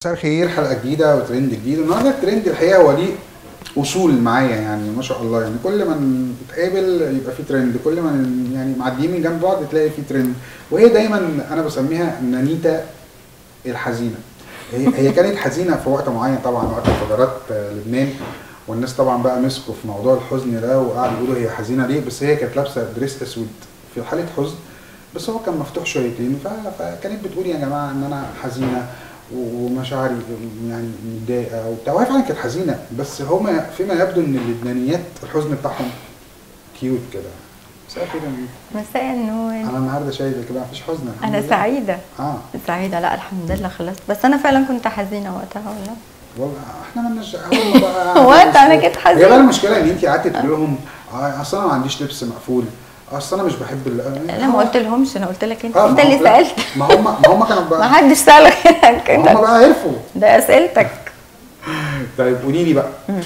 مساء الخير حلقه جديده وترند جديد النهارده الترند الحقيقه هو ليه اصول معايا يعني ما شاء الله يعني كل ما نتقابل يبقى في ترند كل ما ن- يعني معديين من جنب بعض تلاقي في ترند وهي دايما انا بسميها نانيتا الحزينه هي هي كانت حزينه في وقت معين طبعا وقت انفجارات آه، لبنان والناس طبعا بقى مسكوا في موضوع الحزن ده وقعدوا يقولوا هي حزينه ليه بس هي كانت لابسه دريس اسود في حاله حزن بس هو كان مفتوح شويتين ف- فكانت بتقول يا جماعه ان انا حزينه و- ومشاعري يعني متضايقه وبتاع وهي فعلا كانت حزينه بس هما فيما يبدو ان اللبنانيات الحزن بتاعهم كيوت كده مساء الخير يا نيل. مساء النور انا النهارده شايفه كده مفيش حزن الحمد انا لله. سعيده اه سعيده لا الحمد لله خلصت بس انا فعلا كنت حزينه وقتها والله والله احنا مالناش اول ما بقى هو أنت أنا كنت حزينة. هي بقى المشكله ان انت قعدتي تقولي لهم آه، اصل انا ما عنديش لبس مقفول اصل انا مش بحب ال لا ما قلت لهمش انا قلت لك انت آه، انت ما هو- اللي لا، سالت ما هم ما هم كانوا ما بقى حدش سال غيرك ما هم انت بقى عرفوا ده اسئلتك طيب قولي لي بقى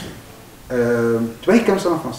آه، بقالك كام سنه في مصر؟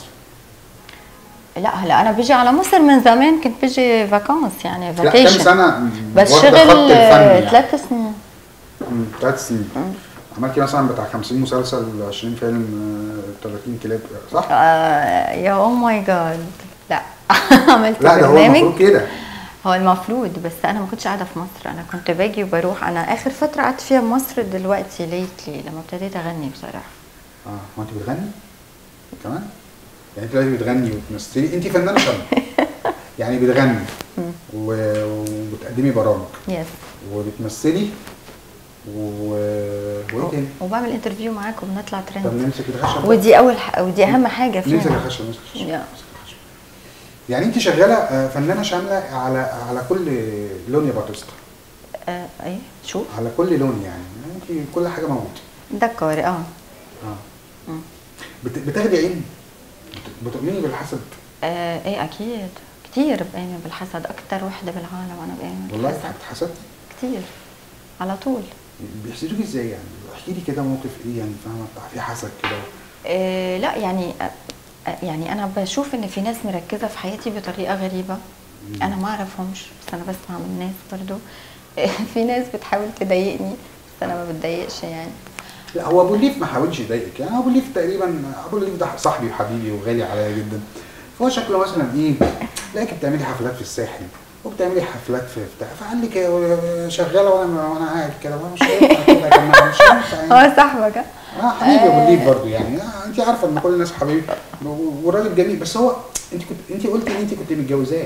لا هلا انا بيجي على مصر من زمان كنت بيجي فاكانس يعني لا كام فاكيشن سنه بس واخدة شغل خط الفن يعني. ثلاث سنين مم، ثلاث سنين عملتي مثلا بتاع 50 مسلسل 20 فيلم آه، 30 كليب صح؟ آه يا او ماي جاد لا عملت لا ده هو برنامج المفروض كده هو المفروض بس انا ما كنتش قاعده في مصر انا كنت باجي وبروح انا اخر فتره قعدت فيها بمصر دلوقتي ليتلي لما ابتديت اغني بصراحه اه هو انت بتغني؟ كمان؟ يعني انت دلوقتي بتغني وبتمثلي انت فنانه شامله يعني بتغني و- وبتقدمي برامج يس وبتمثلي و... وايه تاني؟ وبعمل انترفيو معاك وبنطلع طب ترند نمسك الخشب ده. ودي اول ح... ودي اهم حاجه نمسك فيها الخشب نمسك الخشب يا. نمسك الخشب. يعني انت شغاله آه، فنانه شامله على على كل لون يا باتوستا آه ايه شو على كل لون يعني انت كل حاجه موجوده دكوري اه اه مم. بت- بتاخدي عين بت- بتؤمني بالحسد آه، ايه اكيد كتير بآمن بالحسد اكتر وحده بالعالم انا بآمن والله بالحسد اتحسدت كتير على طول بيحسدوك ازاي يعني احكي لي كده موقف ايه يعني فاهمه بتاع في حسد كده آه لا يعني آه آه، يعني انا بشوف ان في ناس مركزه في حياتي بطريقه غريبه انا ما اعرفهمش بس انا بسمع من الناس برضو في ناس بتحاول تضايقني بس انا ما بتضايقش يعني لا هو ابو الليف ما حاولش يضايقك يعني ابو الليف تقريبا ابو الليف ده صاحبي وحبيبي وغالي عليا جدا فهو شكله مثلا ايه لاقيك بتعملي حفلات في الساحل وبتعملي حفلات في بتاع فقال لك إيه، شغاله وانا وانا قاعد كده وانا مش هينفع كده يا جماعه مش هينفع يعني. هو صاحبك آه؟ اه حبيبي ابو الليف برضه يعني آه انت عارفه ان كل الناس حبيبي و- والراجل جميل بس هو انت كنت انت قلتي ان انت كنت متجوزاه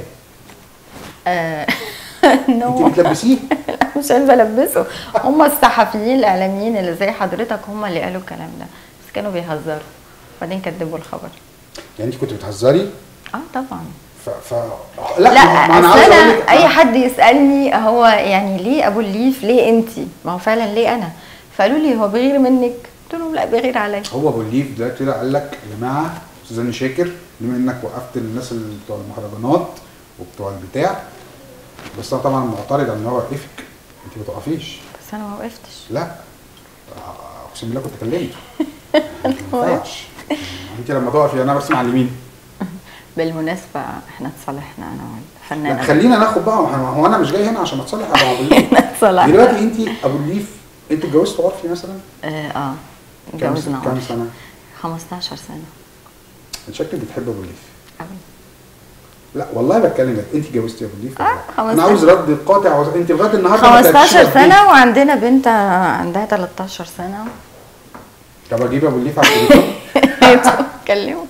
آه، انت نو بتلبسيه مش انا بلبسه هم الصحفيين الاعلاميين اللي زي حضرتك هم اللي قالوا الكلام ده بس كانوا بيهزروا بعدين كذبوا الخبر يعني انت كنت بتهزري اه طبعا ف, ف... لا, لا ما ما انا أصل عاوز اقول انا لك اي حد يسالني هو يعني ليه ابو الليف ليه انت ما هو فعلا ليه انا فقالوا لي هو بيغير منك قلت لهم لا بيغير عليا هو ابو الليف ده طلع قال لك يا جماعه استاذ هاني شاكر بما انك وقفت الناس اللي بتوع المهرجانات وبتوع البتاع بس انا طبعا معترض ان هو وقفك انت ما تقفيش بس انا ما وقفتش لا اقسم بالله كنت كلمت ما ينفعش انت لما تقفي انا بسمع لمين بالمناسبه احنا اتصالحنا انا والفنان لا خلينا ناخد بقى هو هو انا مش جاي هنا عشان اتصالح على ابو الليف اتصالحنا دلوقتي انت ابو الليف انتوا اتجوزتوا عرفي مثلا اه, آه. كام اتجوزنا كام عرفي. سنه 15 سنه انت شكلك بتحب ابو الليف أوي. لا والله بتكلم انت اتجوزتي ابو الليف ولا آه، لا؟ 15. انا عاوز رد قاطع وز- انت لغايه النهارده ما تلاقيش 15 أبو الليف. سنه وعندنا بنت عندها 13 سنه طب اجيب ابو الليف على التليفون كلمه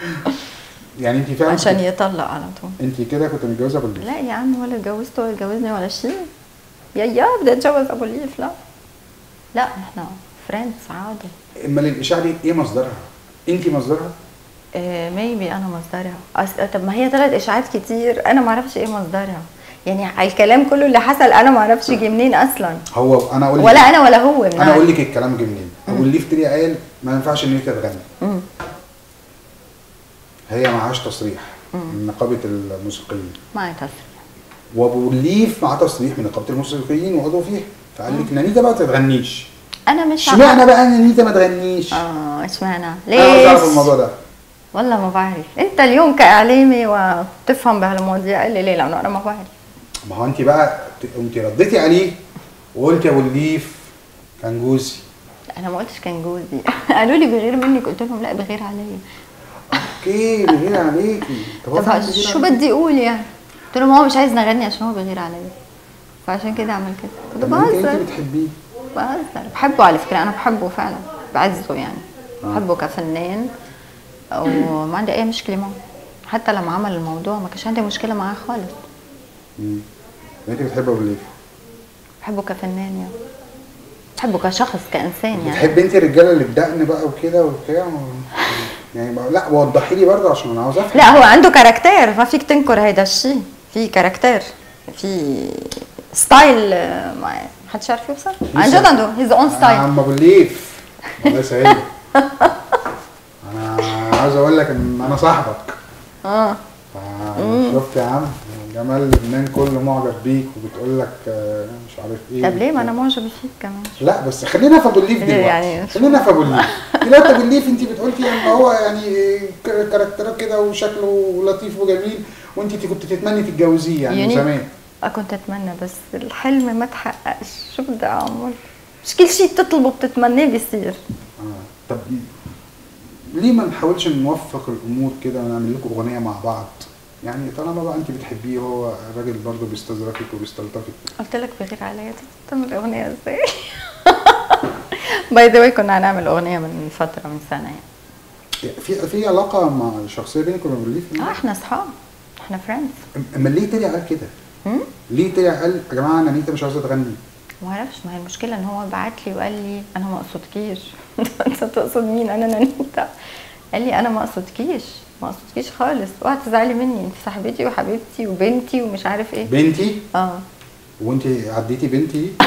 يعني انت فعلا عشان كنت- يطلق على طول انت كده كنت متجوزه ابو الليف لا يا عم ولا اتجوزت ولا اتجوزني ولا شيء يا يا بدي اتجوز ابو الليف لا لا احنا فريندز عادي امال الاشاعه دي ايه مصدرها؟ انت مصدرها؟ ميبي انا مصدرها أص... طب ما هي ثلاث اشاعات كتير انا ما اعرفش ايه مصدرها يعني الكلام كله اللي حصل انا ما اعرفش جه منين اصلا هو انا اقول لك ولا انا ولا هو انا اقول لك الكلام جه منين ابو الليف طلع قال ما ينفعش ان انت تغني مم. هي معهاش تصريح من نقابه الموسيقيين معي تصريح وابو الليف معاه تصريح من نقابه الموسيقيين وعضو فيها فقال لك نانيتا بقى ما تغنيش انا مش اشمعنى بقى نانيتا ما تغنيش؟ اه اشمعنى انا عاوز اعرف ليش الموضوع ده والله ما بعرف انت اليوم كاعلامي وتفهم بهالمواضيع قال لي ليه لانه انا ما بعرف ما هو انت بقى ت- انت رديتي عليه وقلت يا ابو الليف كان جوزي انا ما قلتش كان جوزي قالوا لي بغير منك قلت لهم لا بغير عليا اوكي بغير عليكي طب هو فعلا طب بيغير شو عليكي؟ بدي اقول يعني قلت لهم هو مش عايز نغني عشان هو بغير عليا فعشان كده عمل كده كنت طب انت انت بهزر بتحبيه بهزر بحبه على فكره انا بحبه فعلا بعزه يعني آه. بحبه كفنان وما عندي اي مشكله معه حتى لما عمل الموضوع ما كانش عندي مشكله معاه خالص مم. انت بتحبي ابو الليف بحبه كفنان يعني بحبه كشخص كانسان يعني بتحبي انت الرجاله اللي بدقن بقى وكده وبتاع و- يعني بقى- لا وضحي لي برضه عشان انا عاوز افهم لا هو عنده كاركتير ما فيك تنكر هيدا الشيء في كاركتير في ستايل آه، ما حدش عارف يوصل عن جد عنده هيز اون يا ستايل عم ابو الليف الله يسعدك انا عاوز اقول لك ان انا صاحبك اه شفت يا عم جمال لبنان كله معجب بيك وبتقول لك آه، مش عارف ايه طب ليه ما انا معجبه فيك كمان لا بس خلينا في ابو الليف دلوقتي يعني- خلينا في ابو الليف دلوقتي ابو الليف انت بتقولي ان هو يعني ك- كاركتره كده وشكله لطيف وجميل وانت كنت تتمني تتجوزيه يعني من يوني. زمان آه، كنت اتمنى بس الحلم ما تحققش شو بدي اعمل مش كل شيء بتطلبه بتتمناه بيصير آه. طب ليه ما نحاولش نوفق الامور كده ونعمل لكم اغنيه مع بعض يعني طالما بقى انت بتحبيه هو الراجل برضه بيستظرفك وبيستلطفك قلت لك بغير عليا تعمل اغنيه ازاي باي ذا واي كنا هنعمل اغنيه من فتره من سنه يعني في في علاقه مع الشخصيه بينك وبين ابو الليف اه احنا اصحاب احنا فريندز اما ليه طلع قال كده؟ ليه طلع قال يا جماعه انا انت مش عاوزه تغني؟ ما اعرفش ما هي المشكله ان هو بعت لي وقال لي انا ما اقصدكيش انت تقصد مين انا نانيتا قال لي انا ما اقصدكيش ما اقصدكيش خالص اوعى تزعلي مني انت صاحبتي وحبيبتي وبنتي ومش عارف ايه بنتي اه وانت عديتي بنتي دي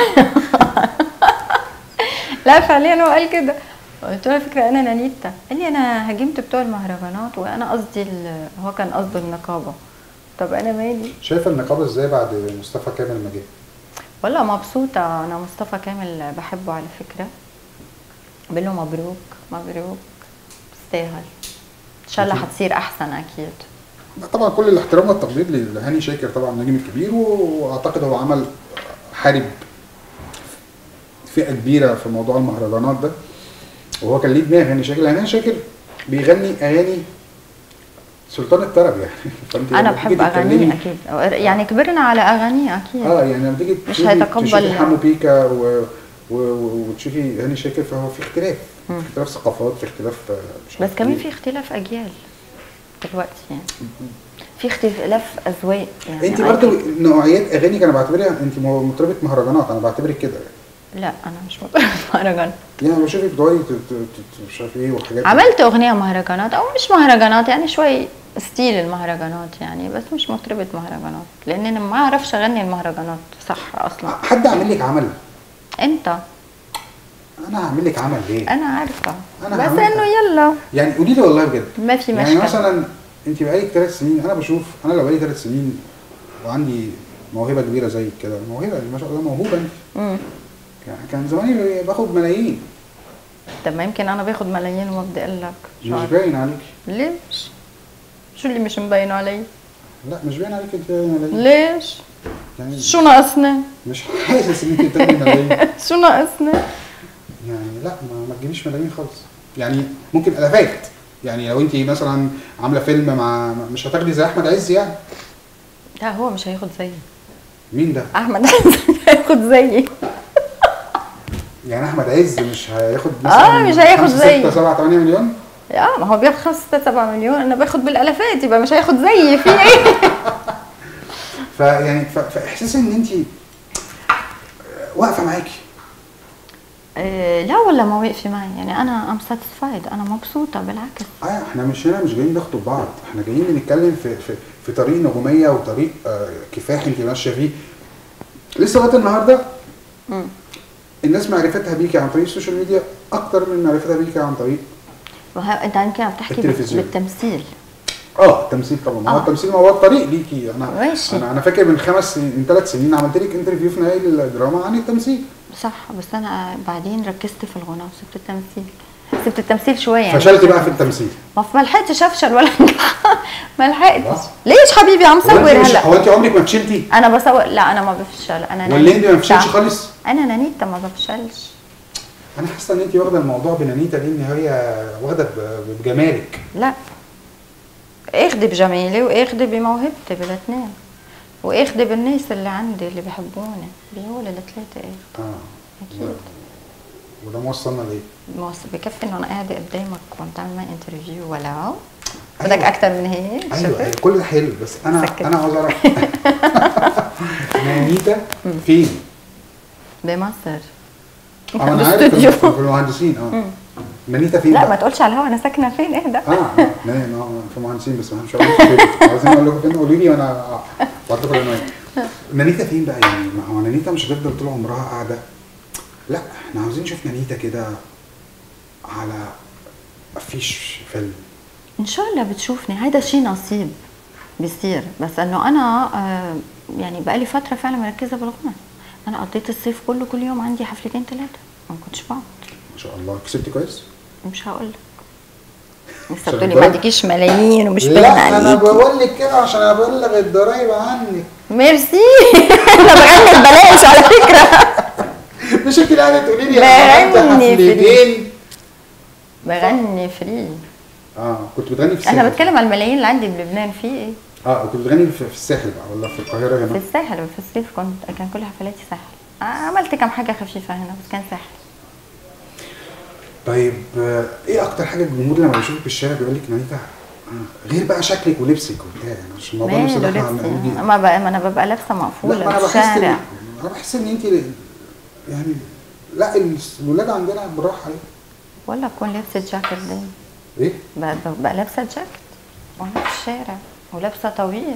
لا فعليا هو قال كده قلت له على فكره انا نانيتا قال لي انا هاجمت بتوع المهرجانات وانا قصدي ال- هو كان قصده النقابه طب انا مالي شايفه النقابه ازاي بعد مصطفى كامل ما جه؟ والله مبسوطة أنا مصطفى كامل بحبه على فكرة بقول له مبروك مبروك تستاهل إن شاء الله أكيد. هتصير أحسن أكيد طبعا كل الاحترام والتقدير لهاني شاكر طبعا النجم الكبير واعتقد هو عمل حارب فئه كبيره في موضوع المهرجانات ده وهو كان ليه دماغ هاني شاكر لان هاني شاكر بيغني اغاني سلطان الطرب يعني فانت أنا لما بحب تيجي أغانيه تتكلمي- أكيد يعني كبرنا على أغانيه أكيد اه يعني لما تيجي مش تشوفي- هيتقبل تشوفي يعني. حمو بيكا و... و... و... وتشوفي هاني شاكر فهو في اختلاف في مم. اختلاف ثقافات في اختلاف آه، مش بس عارف كمان إيه. في اختلاف أجيال دلوقتي يعني في اختلاف أذواق يعني انت I برضو think- نوعيات اغانيك انا بعتبرها انت مطربه مهرجانات انا بعتبرك كده لا أنا مش مطربة مهرجان يعني أنا بشوفك بتقعدي ت- ت- ت- مش عارف ايه وحاجات عملت أغنية مهرجانات أو مش مهرجانات يعني شوي ستيل المهرجانات يعني بس مش مطربة مهرجانات لأن أنا ما أعرفش أغني المهرجانات صح أصلا حد عامل لك عمل أنت انا هعمل لك عمل ليه؟ انا عارفه أنا بس هعملها. انه يلا يعني قولي لي والله بجد ما في يعني مشكله مثلا انت بقالك ثلاث سنين انا بشوف انا لو بقالي ثلاث سنين وعندي موهبه كبيره زيك كده موهبه ما شاء الله موهوبه انت مم. كان- كان زماني باخد ملايين طب ما يمكن انا باخد ملايين وما بدي اقول لك شو مش عارف. باين عليك ليش شو اللي مش مبين علي لا مش باين عليك انت ملايين ليش يعني شو ناقصنا مش حاسس ان انت بتاخدي ملايين شو ناقصنا يعني لا ما, ما تجيبيش ملايين خالص يعني ممكن الافات يعني لو انت مثلا عامله فيلم مع مش هتاخدي زي احمد عز يعني لا هو مش هياخد زيي مين ده؟ احمد عز مش هياخد زيي يعني احمد عز مش هياخد آه، مش هياخد خمسة، زي. ستة 7 8 مليون اه ما هو بياخد 5 6 7 مليون انا باخد بالالافات يبقى مش هياخد زيي في ايه فيعني ف- فاحساس ان انت واقفه معاكي آه، لا والله ما واقفه معي يعني انا ام ساتيسفايد انا مبسوطه بالعكس اه احنا مش هنا مش جايين نخطب بعض احنا جايين بنتكلم في في, في طريق نجوميه وطريق آه كفاح انت ماشيه فيه لسه لغايه النهارده مم. الناس معرفتها بيكي عن طريق السوشيال ميديا اكتر من معرفتها بيكي عن طريق وه- انت يمكن عم تحكي بال- التلفزيون. بالتمثيل اه التمثيل طبعا ما هو آه. التمثيل ما هو الطريق ليكي انا ماشي. انا انا فاكر من خمس سنين من ثلاث سنين عملت لك انترفيو في نهايه الدراما عن التمثيل صح بس انا بعدين ركزت في الغنى وسبت التمثيل سبت التمثيل شويه يعني فشلتي بقى في التمثيل ما ما لحقتش افشل ولا انجح ما لحقتش خلاص. ليش حبيبي عم هو صور انت مش- هلا هو انت عمرك ما فشلتي انا بصور لا انا ما بفشل انا واللي انت ما نانيتا. بفشلش خالص انا نانيتا ما بفشلش انا حاسه ان انت واخده الموضوع بنانيتا دي ان هي واخده ب- بجمالك لا اخدي بجمالي واخدي بموهبتي بالاثنين واخدي بالناس اللي عندي اللي بيحبوني بيقول الثلاثه ايه اه اكيد وده موصلنا ليه؟ موس- بكفي انه انا قاعده قدامك وانت عامل معي انترفيو ولا أيوة. بدك اكتر من هيك ايوه شفت؟ أيوة، كل ده حلو بس انا سكت. انا عاوز اعرف نانيتا فين؟ بمصر اه انا عارف في بالاستوديو. في المهندسين اه نانيتا فين؟ لا بقى؟ ما تقولش على الهوا انا ساكنه فين اهدى اه اه نعم اه في مهندسين بس مش هقول لكم فين عاوزين اقول لكم فين قولوا لي وانا بعت لكم العنوان نانيتا فين بقى يعني ما هو نانيتا مش هتفضل طول عمرها قاعده لا احنا عاوزين نشوف نانيتا كده على افيش فيلم ان شاء الله بتشوفني هيدا شيء نصيب بيصير بس انه انا آه، يعني بقالي فتره فعلا مركزه بالغنى انا قضيت الصيف كله كل يوم عندي حفلتين ثلاثه ما كنتش بقعد ما شاء الله كسبت كويس مش هقول لك لسه عشان بتقولي كده؟ ما عندكيش ملايين ومش باين لا انا عليكي بقول لك كده عشان ابلغ الضرايب عنك ميرسي انا بغني ببلاش على فكره مش انت اللي قاعده تقولي لي انا عملت بغني في حفلتين بغني فري اه كنت بتغني في الساحل انا بتكلم على الملايين اللي عندي بلبنان في ايه اه كنت بتغني في, في الساحل بقى ولا في القاهره في هنا الساحل في الصيف كنت كان كل حفلاتي ساحل آه، عملت كم حاجه خفيفه هنا بس كان ساحل طيب آه، ايه اكتر حاجه الجمهور لما بيشوفك في الشارع بيقول لك نانيتا آه، غير بقى شكلك ولبسك وبتاع يعني عشان الموضوع ماله بصراحه لبسي بيجي- ما, بقى ما انا ببقى لابسه لا مقفوله ما انا في بحس ان الشارع انا بحس ان انت يعني لا الولاد عندنا بالراحه عليك ولا بكون لابسه جاكيت دايما ايه بقى, بقى لابسه جاكيت وانا في الشارع ولابسه طويل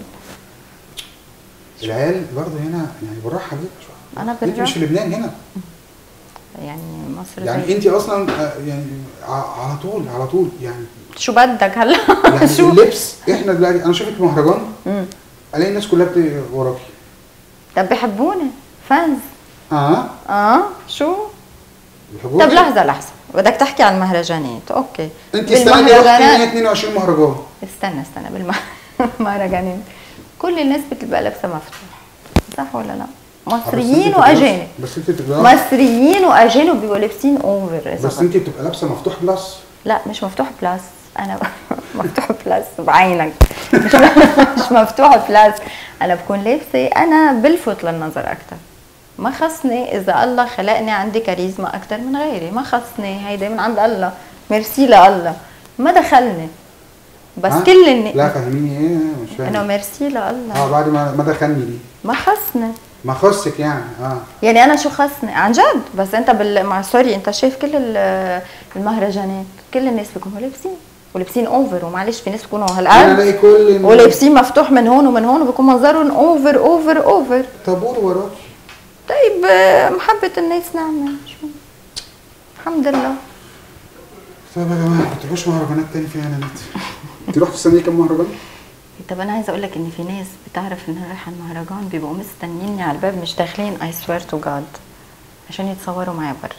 العيال برضه هنا يعني بالراحه عليك شويه أنا انت مش بالراحة. في لبنان هنا يعني مصر يعني زي انت اصلا آه، يعني ع- على طول على طول يعني شو بدك هلا يعني شو اللبس احنا دلوقتي انا شايفك في مهرجان مم. الاقي الناس كلها بت- وراكي طب بيحبوني فانز اه اه شو بيحبوكي؟ طب لحظه لحظه بدك تحكي عن المهرجانات اوكي انت السنه دي رحتي بالمهرجانات- 122 مهرجان استنى استنى بالمهرجانات كل الناس بتبقى لابسه مفتوح صح ولا لا مصريين بس انت واجانب بتبقى- بس انت بتبقى مصريين واجانب بيبقوا لابسين اوفر بس انت بتبقى لابسه مفتوح بلس لا مش مفتوح بلاس انا مفتوح بلاس بعينك مش مش مفتوح بلاس انا بكون لابسه انا بلفت للنظر اكثر ما خصني اذا الله خلقني عندي كاريزما اكثر من غيري ما خصني هيدا من عند الله ميرسي لله ما دخلني بس ها؟ كل الناس لا فهميني ايه مش انه فاهم ميرسي اه لله بعد ما ما دخلني دي ما خصني ما خصك يعني اه يعني انا شو خصني عن جد بس انت بال... مع سوري انت شايف كل ال- المهرجانات كل الناس بيكونوا لابسين ولابسين اوفر ومعلش في ناس بيكونوا انا هالقد الاقي كل الناس ولابسين مفتوح من هون ومن هون وبيكون منظرهم اوفر اوفر اوفر طابور وراكي طيب آه، محبة الناس نعمة شو الحمد لله طب يا جماعه ما تروحوش مهرجانات تاني فيها انا نت انت رحت السنه دي كام مهرجان؟ طب انا عايزه اقول لك ان في ناس بتعرف ان انا رايحه المهرجان بيبقوا مستنيني على الباب مش داخلين اي سوير تو جاد عشان يتصوروا معايا برا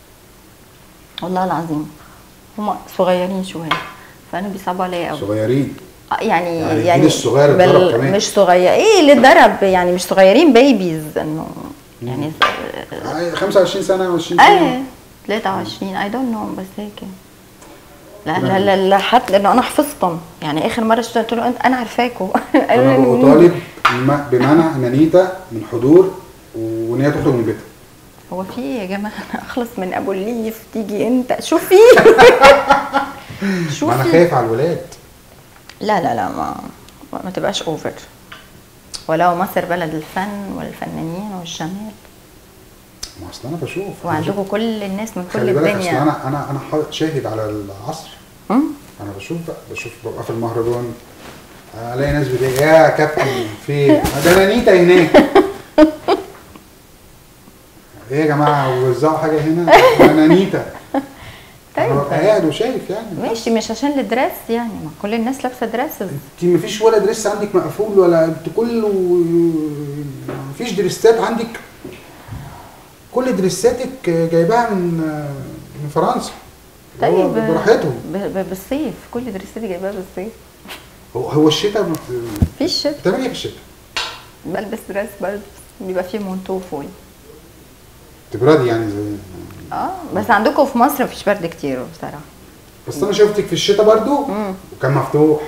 والله العظيم هم صغيرين شويه فانا بيصعبوا عليا قوي صغيرين آه، يعني يعني يعني, الجيل الصغير اتضرب كمان. مش صغير ايه اللي اتضرب يعني مش صغيرين بيبيز انه يعني آه، 25 سنه 20 ايه سنه 23 اي دونت نو بس هيك لا لا لا, لا حتى انه انا حفظتهم يعني اخر مره شفت قلت له انت انا عارفاكوا انا بطالب م- بمنع نانيتا من حضور وان هي تخرج من بيتها هو في ايه يا جماعه انا اخلص من ابو الليف تيجي انت شو في شو ما انا في خايف على الولاد لا لا لا ما ما, ما تبقاش اوفر ولو مصر بلد الفن والفنانين والجمال ما اصل انا بشوف أنا وعندكم بشوف. كل الناس من كل خلي بالك اصل الدنيا انا انا انا حا- شاهد على العصر أم؟ انا بشوف بقى بشوف ببقى في المهرجان الاقي ناس بتقول يا كابتن في ده نانيتا هناك ايه يا جماعه وزعوا حاجه هنا ده نانيتا طيب. انا ببقى قاعد وشايف يعني ماشي مش عشان الدرس يعني ما كل الناس لابسه دراسز انت مفيش ولا دريس عندك مقفول ولا انت كله مفيش دريسات عندك كل دريساتك جايباها من من فرنسا اللي هو طيب براحتهم ب- ب- بالصيف كل درستي جايباها بالصيف هو هو الشتاء بت- في الشتاء بتعمل ايه في الشتاء؟ بلبس درس بلبس بيبقى فيه مونتو فوق تبردي يعني زي اه بس عندكم في مصر مفيش برد كتير بصراحه بس انا شفتك في الشتاء برضو مم. وكان مفتوح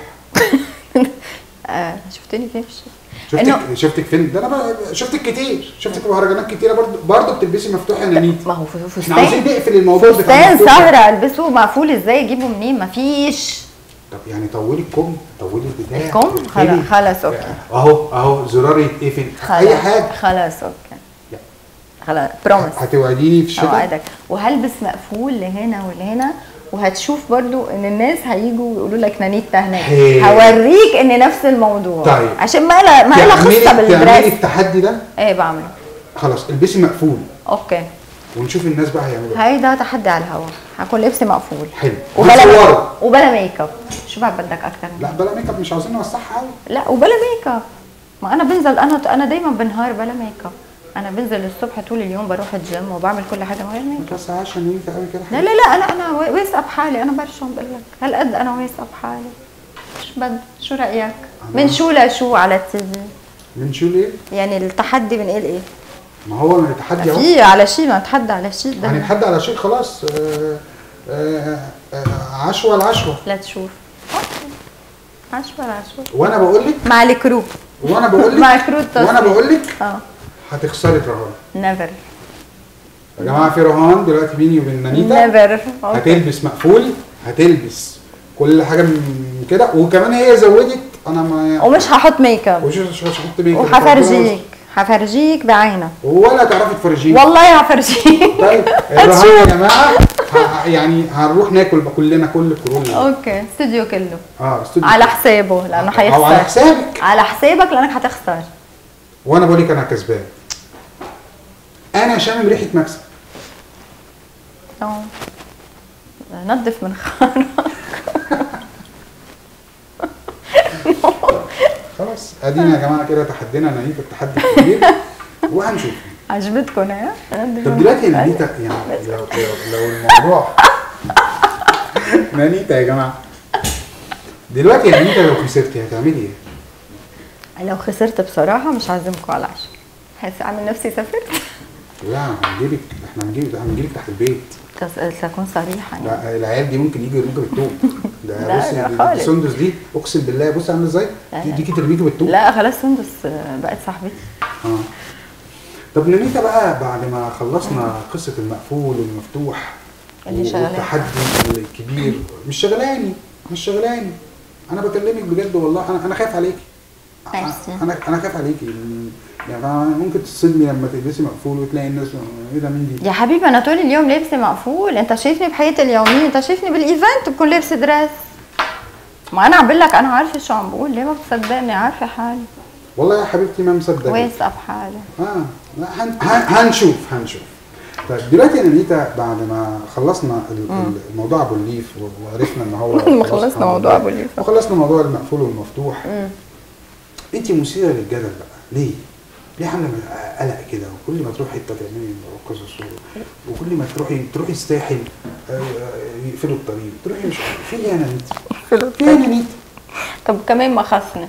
آه شفتني فين في الشتاء شفتك إنه- شفتك فين ده انا بقى شفتك كتير شفتك في مهرجانات كتيره برضو برضو بتلبسي مفتوح يا نانيت ما هو ف- احنا عاوزين فستان نقفل الموضوع بتاع فستان المفتوح ده. سهرة البسه مقفول ازاي اجيبه منين مفيش طب يعني طولي الكم طولي البتاع الكم؟ اقفلي. خلاص- خلاص، أوكي. اهو اهو زرار يتقفل اي خلاص حاجه خلاص اوكي لا. خلاص بروميس هتوعديني في الشتاء اوعدك وهلبس مقفول لهنا ولهنا وهتشوف برضو ان الناس هيجوا ويقولوا لك نانيتا هناك حلو. هوريك ان نفس الموضوع طيب. عشان ما لا ما لها تعملي خصه تعملي بالدرس التحدي ده ايه بعمل خلاص البسي مقفول اوكي ونشوف الناس بقى هيعملوا ايه هيدا تحدي على الهوا هكون لبسي مقفول حلو وبلا وهتصوري. وبلا ميك اب شو بقى بدك اكتر من لا بلا ميك اب مش عاوزين نوسعها قوي لا وبلا ميك اب ما انا بنزل انا انا دايما بنهار بلا ميك اب انا بنزل الصبح طول اليوم بروح الجيم وبعمل كل حاجه من غير ميك ما اب توسعهاش يا نانيتا قوي كده لا لا لا انا انا واثقه بحالي انا بعرف شو عم بقول لك هالقد انا واثقه بحالي شو بد شو رايك من شو لشو على التي في من شو ليه؟ يعني التحدي بنقول ايه ما هو التحدي اهو في على شيء ما نتحدى على شيء ده هنتحدى على شيء خلاص آه، آه، آه، عشوة العشوة لا تشوف أوكي. عشوة عشوة وانا بقول لك مع الكرو وانا بقول مع لك كرو التصوير وانا بقول لك اه هتخسري رهان نيفر يا جماعه في رهان دلوقتي بيني وبين نانيتا نيفر هتلبس مقفول هتلبس كل حاجه من كده وكمان هي زودت انا ما ومش هحط ميك اب وش مش مش هحط ميك اب. وحفرجيك حفرجيك بعينك ولا تعرفي تفرجيني والله هفرجيك طيب الرهان يا جماعه ه- يعني هنروح ناكل بقى كلنا كل الكورونا اوكي استوديو كله اه استوديو على حسابه لانه او على حيخسر حسابك على حسابك لانك هتخسر وانا بقول لك انا كسبان انا شامم ريحه مكسب اه نظف من خارك خلاص ادينا يا جماعه كده تحدينا نهيت التحدي الكبير وهنشوف عجبتكم ها طب دلوقتي يا نانيتا يعني لو لو, لو الموضوع نانيتا يا جماعه دلوقتي يا نانيتا لو خسرتي هتعملي ايه؟ لو خسرت بصراحه مش هعزمكم على العشاء هسه اعمل نفسي سافرت لا هنجيبك احنا هنجيبك هنجيبك تحت البيت بس اكون صريحه يعني لا العيال دي ممكن يجوا يرموكي بالطوب ده لا، بصي لا دي- دي خالص. سندس دي اقسم بالله بصي عامله ازاي لا، دي لا. دي ترميكي بالطوب لا خلاص سندس آه، بقت صاحبتي اه طب نانيتا بقى بعد ما خلصنا قصه المقفول والمفتوح اللي شغلاني. والتحدي الكبير مش شغلاني مش شغلاني انا بكلمك بجد والله انا انا خايف عليكي ميرسي. انا انا خايف عليكي يعني ممكن تصدمي لما تلبسي مقفول وتلاقي الناس ايه ده مين دي؟ يا حبيبي انا طول اليوم لابسه مقفول انت شايفني بحياتي اليوميه انت شايفني بالايفنت بكون لابسه دريس ما انا عم بقول لك انا عارفه شو عم بقول ليه ما بتصدقني عارفه حالي والله يا حبيبتي ما مصدقك واثقه بحالي اه لا هن... هن... هنشوف هنشوف طيب دلوقتي يا نانيتا بعد ما خلصنا ال- ال- الموضوع ابو الليف و- وعرفنا ان هو ما خلاص خلصنا الحمد موضوع لله. أبو الليف. وخلصنا موضوع المقفول والمفتوح مم. انت مثيره للجدل بقى ليه؟ ليه عامله قلق كده وكل ما تروحي حته تعملي قصص و- وكل ما تروحي تروحي الساحل آه، آه، يقفلوا الطريق تروحي مش عارف في ايه يا نانيتا؟ في ايه يا نانيتا؟ طب كمان ما خصني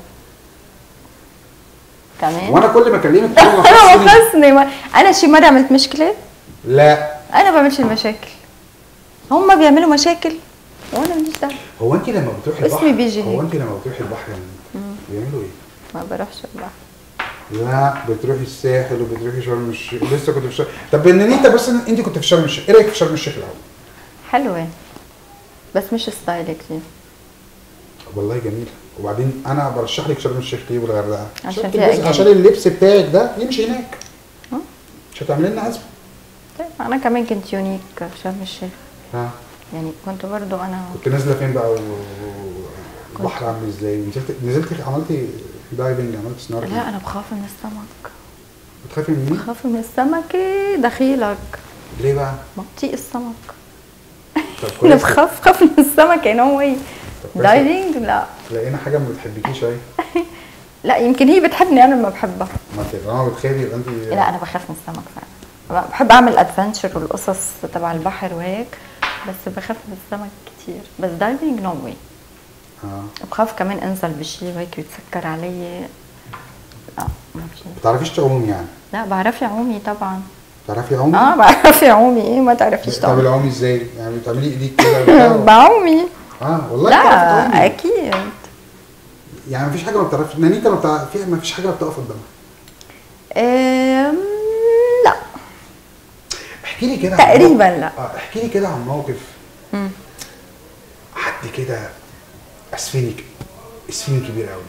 كمان وانا كل ما اكلمك تقولي ما انا خصني. ما خصني ما- انا شي مره عملت مشكله لا انا ما بعملش المشاكل هم بيعملوا مشاكل وانا ماليش دعوه هو انت لما بتروحي اسمي البحر بيجي هو هيك. انت لما بتروحي البحر يا نانيتا بيعملوا ايه؟ ما بروحش البحر لا بتروحي الساحل وبتروحي شرم الشيخ لسه كنت في شرم طب نانيتا بس انت كنت في شرم الشيخ ايه رايك في شرم الشيخ الاول؟ حلوه بس مش ستايل كتير والله جميله وبعدين انا برشح لك شرم الشيخ ليه والغردقه عشان عشان فيها تلبسي- أجانب. عشان اللبس بتاعك ده يمشي هناك ها؟ مش هتعملي لنا ازمه طيب انا كمان كنت يونيك في شرم الشيخ ها يعني كنت برضو انا كنت نازله فين بقى و- و- البحر عامل ازاي نزلت نزلت عملتي دايفنج عملت سنوركلينج لا انا بخاف من السمك بتخافي من مين؟ بخاف من السمك إيه دخيلك ليه بقى؟ ما بطيق السمك طب انا كويس بخاف بخاف من السمك يعني هو ايه طب كويس. دايفنج لا لقينا حاجه ما بتحبكيش اهي لا يمكن هي بتحبني انا ما بحبها ما انت طالما بتخافي يبقى انت لا انا بخاف من السمك فعلا بحب اعمل ادفنتشر والقصص تبع البحر وهيك بس بخاف من السمك كتير بس دايفنج نو واي اه بخاف كمان انزل بشي وهيك يتسكر علي لا ما في ما بتعرفيش تعومي يعني لا بعرف اعومي طبعا تعرفي عومي؟ اه بعرف يعومي ايه ما تعرفيش طب طبعا العومي ازاي؟ يعني بتعملي ايديك كده وبتاع؟ بعومي اه والله بتعرفي لا تعومي. اكيد يعني مفيش حاجه ما بتعرفش نانيتا ما بتعرف فيها مفيش حاجه بتقف قدامها أم، لا احكي لي كده عن تقريباً موقف- لا. اه احكي لي كده عن موقف مم. حد كده اسفنك اسفين كبير قوي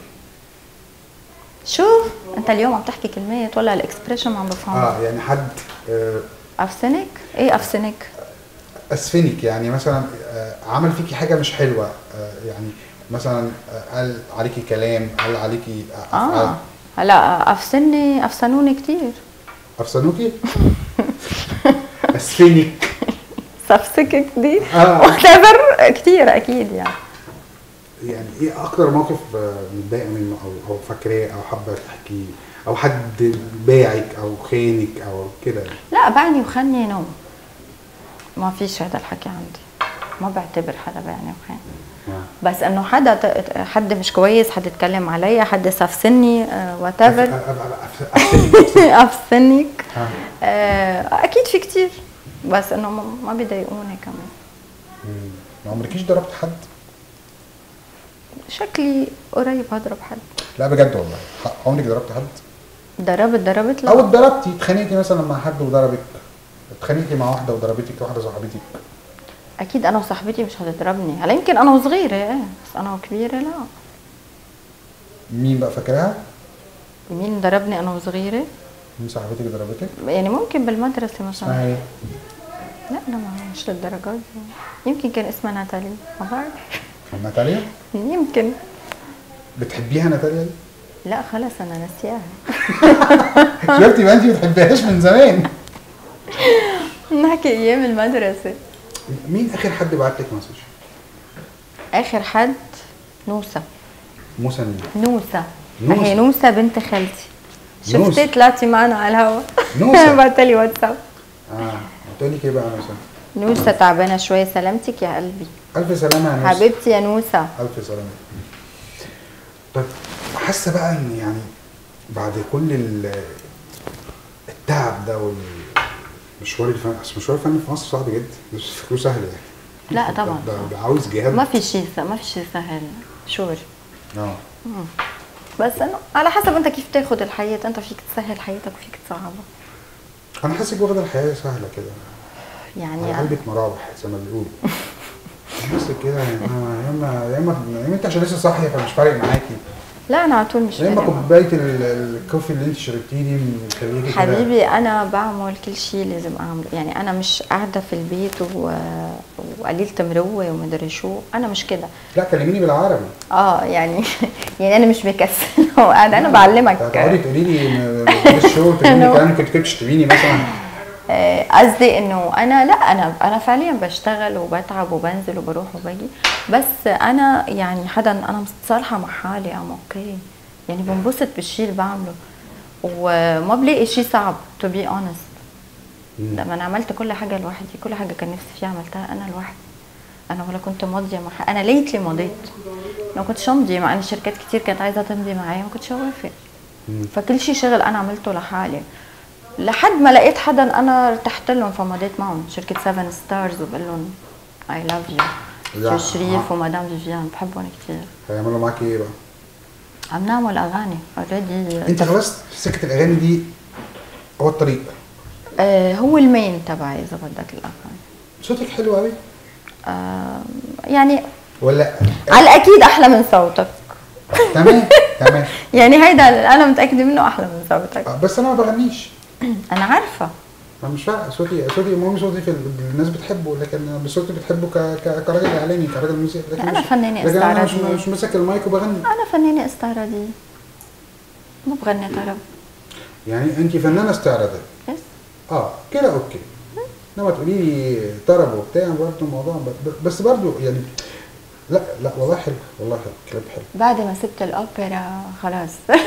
شوف انت اليوم عم تحكي كلمات ولا الاكسبريشن ما عم بفهمها اه يعني حد آه افسنك ايه افسنك اسفنك يعني مثلا آه عمل فيكي حاجه مش حلوه آه يعني مثلا آه قال عليكي كلام قال عليكي آه اه افعال هلا افسني افسنوني كتير افسنوكي اسفنك سفسكك دي آه. whatever كتير اكيد يعني يعني ايه اكتر موقف آه، متضايقه منه او او فاكراه او حابه تحكيه او حد باعك او خانك او كده لا بعني وخني نوم ما فيش هذا الحكي عندي ما بعتبر حدا بعني وخان آه. بس انه حدا ت- حد مش كويس حد اتكلم عليا حد سفسني وات ايفر أف- أف- أف- أفسنك. افسنك آه. آه، اكيد في كتير بس انه ما- ما بيضايقوني كمان مم. ما عمركيش ضربت حد؟ شكلي قريب هضرب حد لا بجد والله ح- عمرك ضربت حد؟ ضربت ضربت او لا اتضربتي اتخانقتي مثلا مع حد وضربك اتخانقتي مع واحده وضربتك واحده صاحبتك اكيد انا وصاحبتي مش هتضربني هلا يمكن انا وصغيره ايه بس انا وكبيره لا مين بقى فاكراها؟ مين ضربني انا وصغيره مين صاحبتك ضربتك؟ يعني ممكن بالمدرسه اسمها مثلا ايه؟ لا لا ما مش للدرجات دي يمكن كان اسمها ناتالي ما بعرف ناتاليا؟ يمكن بتحبيها ناتاليا دي؟ لا خلص انا ناسياها شفتي يبقى انت ما بتحبيهاش من زمان نحكي ايام المدرسه مين اخر حد بعت لك مسج؟ اخر حد نوسه موسى مين؟ نوسه نوسة. هي نوسه بنت خالتي نوسة. شفتي طلعتي معنا على الهوا نوسة. بعت لي واتساب اه بتقولي ايه بقى موسى؟ نوسه تعبانه شويه سلامتك يا قلبي الف سلامه يا موسى حبيبتي يا نوسه الف سلامه طيب حاسه بقى ان يعني بعد كل ال- التعب ده والمشوار الفني اصل مشوار الفني في مصر صعب جدا مش فكره سهل يعني لا طبعا ده, ده عاوز جهاد ما في شيء ما في شيء سهل شور اه بس انه على حسب انت كيف تاخد الحياه انت فيك تسهل حياتك وفيك تصعبها انا حاسك واخده الحياه سهله كده يعني على قلبك مراوح زي ما بيقولوا حاسك كده يعني آه، يا اما يا اما يا اما انت عشان لسه صاحيه فمش فارق معاكي لا انا على طول مش يا اما فارق معايا. كوبايه ال- الكوفي اللي انت شربتيه دي مخليكي كده حبيبي انا بعمل كل شيء لازم اعمله يعني انا مش قاعده في البيت و... وقليله مروه ومدري شو انا مش كده لا كلميني بالعربي اه يعني يعني انا مش بكسل وقاعده انا بعلمك تقعدي تقولي لي م- م- الشو تقولي لي أنا- كلام كنت كنت تشتميني مثلا آه، قصدي انه انا لا انا انا فعليا بشتغل وبتعب وبنزل وبروح وباجي بس انا يعني حدا انا متصالحه مع حالي ام اوكي يعني بنبسط بالشيء اللي بعمله وما بلاقي شيء صعب تو بي اونست مم. لما انا عملت كل حاجه لوحدي كل حاجه كان نفسي فيها عملتها انا لوحدي انا ولا كنت ماضيه مع حد. انا ليتلي مضيت ما كنتش امضي مع ان شركات كتير كانت عايزه تمضي معايا ما كنتش اوافق مم. فكل شيء شغل انا عملته لحالي لحد ما لقيت حدا انا ارتحت لهم فمضيت معهم شركه 7 ستارز وبقول لهم اي لاف لا. يو شريف ومدام فيفيان بحبهم كثير هيعملوا معاكي ايه بقى؟ عم نعمل اغاني اوريدي انت خلاص سكه الاغاني دي هو الطريق آه هو المين تبعي اذا بدك الاغاني صوتك حلو قوي آه يعني ولا على الاكيد احلى من صوتك تمام تمام يعني هيدا اللي انا متاكده منه احلى من صوتك آه، بس انا ما بغنيش انا عارفه ما مش فارقه صوتي صوتي المهم صوتي في ال- الناس بتحبه لكن أنا صوتي بتحبه ك... ك... كراجل اعلامي كراجل موسيقى لكن أنا مش- فنانة لكن انا مش, استعراضية. مش ماسك المايك وبغني انا فنانه استعراضيه ما بغني طرب يعني انت فنانه استعراضيه بس اه كده اوكي انما تقولي لي طرب وبتاع برضه الموضوع ب- بس برضه يعني لا لا والله حلو والله حلو كلام حلو بعد ما سبت الاوبرا خلاص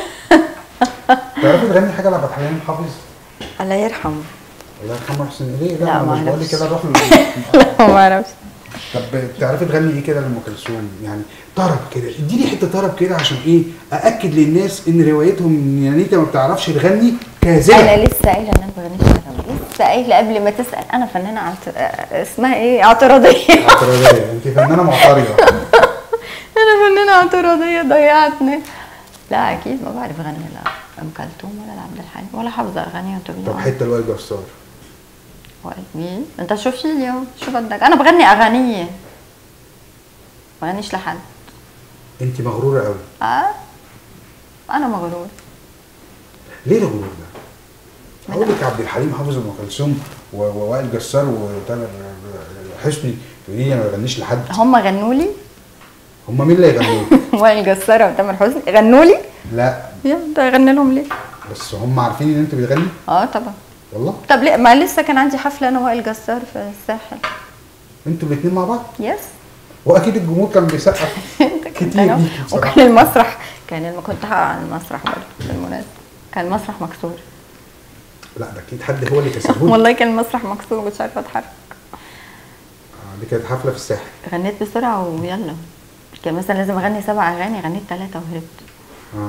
تعرفي تغني حاجه لعبد الحليم حافظ الله يرحمه الله يرحمه حسين ليه لا، لا, ما مش بقول لك أعرفش. كده روح ل- ما اعرفش طب تعرفي تغني ايه كده لام كلثوم يعني طرب كده اديني حته طرب كده عشان ايه ااكد للناس ان روايتهم ان انيتا ما بتعرفش تغني كاذبه انا لسه قايله ان انا ما بغنيش عربي لسه قايله قبل ما تسال انا فنانه عت... اسمها ايه اعتراضيه اعتراضيه انت فنانه معترضه انا فنانه اعتراضيه ضيعتني لا اكيد ما بعرف اغني لا ام كلثوم ولا لعبد الحليم ولا حافظه اغاني طب حته الوائل جسار مين انت شو في اليوم شو بدك انا بغني اغانيه ما بغنيش لحد انت مغروره قوي اه انا مغرور ليه الغرور ده؟ اقول لك عبد الحليم حافظ ام كلثوم و- ووائل جسار وتامر حسني تقولي لي ما بغنيش لحد هم غنوا لي هم مين اللي يغنوا وائل جسارة وتامر حسني غنوا لي لا يا ده اغني لهم ليه بس هم عارفين ان انت بتغني اه طبعا والله طب ليه ما لسه كان عندي حفله انا وائل جسار في الساحل انتوا الاثنين مع بعض يس واكيد الجمهور كان بيسقف كتير أنا- ليكي بصراحة. وكان المسرح كان الم... كنت هقع على المسرح برضه بالمناسبه كان المسرح مكسور لا ده اكيد حد هو اللي كسبه والله كان المسرح مكسور مش عارفه اتحرك دي كانت حفله في الساحل غنيت بسرعه ويلا كان مثلا لازم اغني سبع اغاني غنيت ثلاثه وهربت اه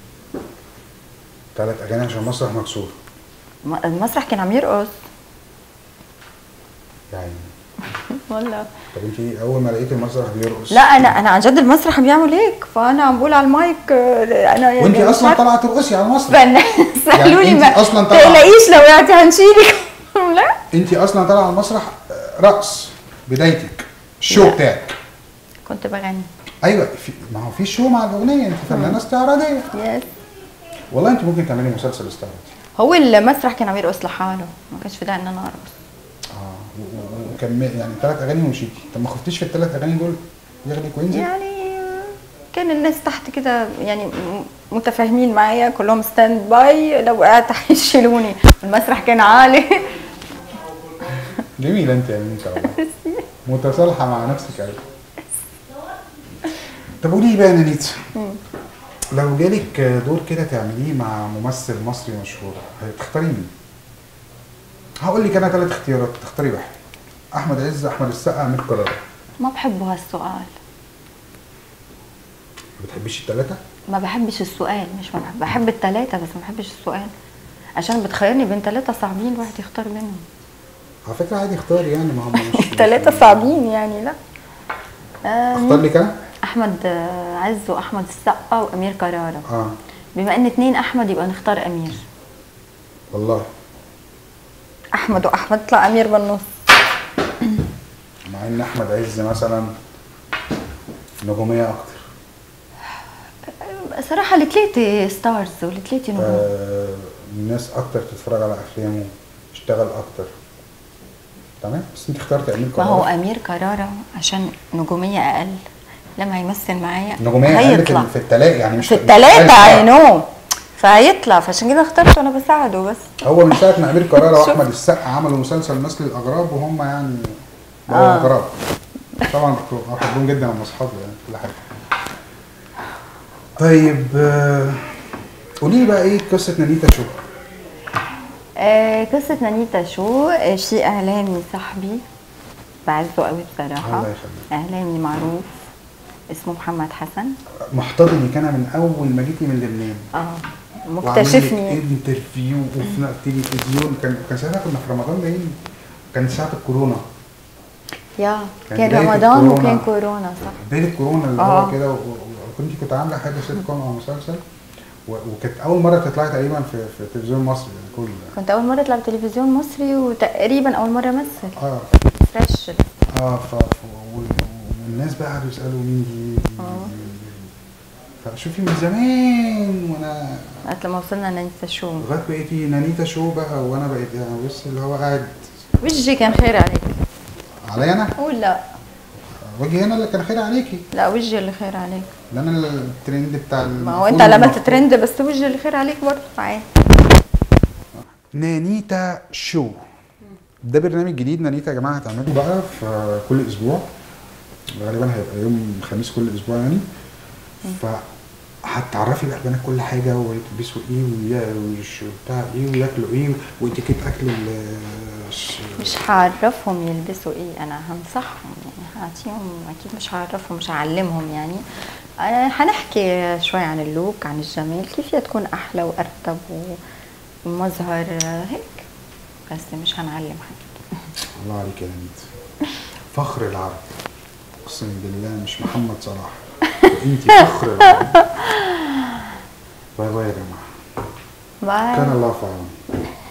ثلاث اغاني عشان المسرح مكسور م- المسرح كان عم يرقص يعني والله طب انت اول ما لقيت المسرح بيرقص لا انا انا عن جد المسرح بيعمل هيك فانا عم بقول على المايك آه، انا يعني وانت مش اصلا عارفة. طالعه ترقصي على المسرح فن سالوا لي انت ما أصلاً طالعة- تقلقيش لو وقعتي هنشيلك لا انت اصلا طالعه على المسرح آه، رقص بدايتك الشو لا. بتاعك كنت بغني ايوه في ما هو في شو مع الاغنيه انت فنانه استعراضيه يس والله انت ممكن تعملي مسلسل استعراضي هو المسرح كان عم يرقص لحاله ما كانش في داعي ان انا ارقص اه و- و- وكم يعني ثلاث اغاني ومشيتي طب ما خفتيش في الثلاث اغاني دول ياخدك وينزل يعني كان الناس تحت كده يعني م- متفاهمين معايا كلهم ستاند باي لو وقعت هيشيلوني المسرح كان عالي جميله انت يا ميمسا والله متصالحه مع نفسك قوي طب قولي لي بقى يا نانيتا لو جالك دور كده تعمليه مع ممثل مصري مشهور هتختاري مين؟ هقول لك انا ثلاث اختيارات تختاري واحد احمد عز احمد السقا امير كرارة ما بحب هالسؤال ما بتحبيش الثلاثه؟ ما بحبش السؤال مش ما بحب بحب التلاتة بس ما بحبش السؤال عشان بتخيرني بين تلاتة صعبين الواحد يختار بينهم على فكره عادي اختاري يعني ما هم مش تلاتة صعبين يعني لا آه، اختار لك انا؟ احمد آه، عز واحمد السقا وامير كرارة اه بما ان اتنين احمد يبقى نختار امير والله احمد واحمد طلع امير بالنص مع ان احمد عز مثلا نجوميه اكتر صراحة التلاتة ستارز والتلاتة نجوم آه الناس اكتر تتفرج على افلامه اشتغل اكتر تمام بس انت اخترت امير ما هو كرارة امير كرارة عشان نجومية اقل لما هيمثل معايا نجوميه اقل في, هيطلع في التلاته يعني مش في مش التلاتة عايز- اي نو فهيطلع فعشان كده اخترته انا بساعده بس هو من ساعه ما امير كرارة شوف. واحمد السقا عملوا مسلسل نسل الاغراب وهم يعني بقوا آه. اغراب طبعا كنت بحبهم جدا هم اصحابي يعني كل حاجه طيب آه، قولي لي بقى ايه قصه نانيتا شو آه قصة نانيتا شو آه شيء إعلامي صاحبي بعزه قوي بصراحة الله يخليك. إعلامي معروف اسمه محمد حسن محتضنك انا من اول ما جيتي من لبنان اه وعامل لك مكتشفني انترفيو وفي التلفزيون كان كان ساعتها كنا في رمضان باين كان ساعه الكورونا يا كان كان بداية رمضان الكورونا. وكان كورونا صح بدايه الكورونا اللي آه. هو كده و- و- وكنت كنت عامله حاجه سيت كوم او مسلسل و- وكانت اول مره تطلعي تقريبا في في تلفزيون مصر يعني كل كنت أول مرة أطلع بتلفزيون مصري وتقريبا أول مرة أمثل اه فريش اه ف ف- وال- والناس بقى قعدوا يسالوا مين دي آه. فشوفي من زمان وانا لغاية لما وصلنا نانيتا شو لغايه بقيتي نانيتا شو بقى وانا بقيت يعني بص اللي هو قاعد وجهي كان خير عليك عليا انا قول لا وجهي انا اللي كان خير عليكي لا وجهي اللي خير عليك ده انا الترند بتاع ما هو انت اللي عملت ترند بس وجهي اللي خير عليك برضه عادي نانيتا شو ده برنامج جديد نانيتا يا جماعه هتعمله بقى في كل اسبوع غالبا هيبقى يوم خميس كل اسبوع يعني فهتعرفي بقى البنات كل حاجه ويلبسوا ايه ويا- ويش- بتاع ايه وياكلوا ايه واتيكيت اكل ال- الش- مش هعرفهم يلبسوا ايه انا هنصحهم يعني هعطيهم اكيد مش هعرفهم مش هعلمهم يعني أنا هنحكي شوي عن اللوك عن الجمال كيف تكون احلى وارتب و... ومظهر هيك بس مش هنعلم حد الله عليك يا نميت فخر العرب اقسم بالله مش محمد صلاح انت فخر العرب باي باي يا جماعه كان باي الله في عوني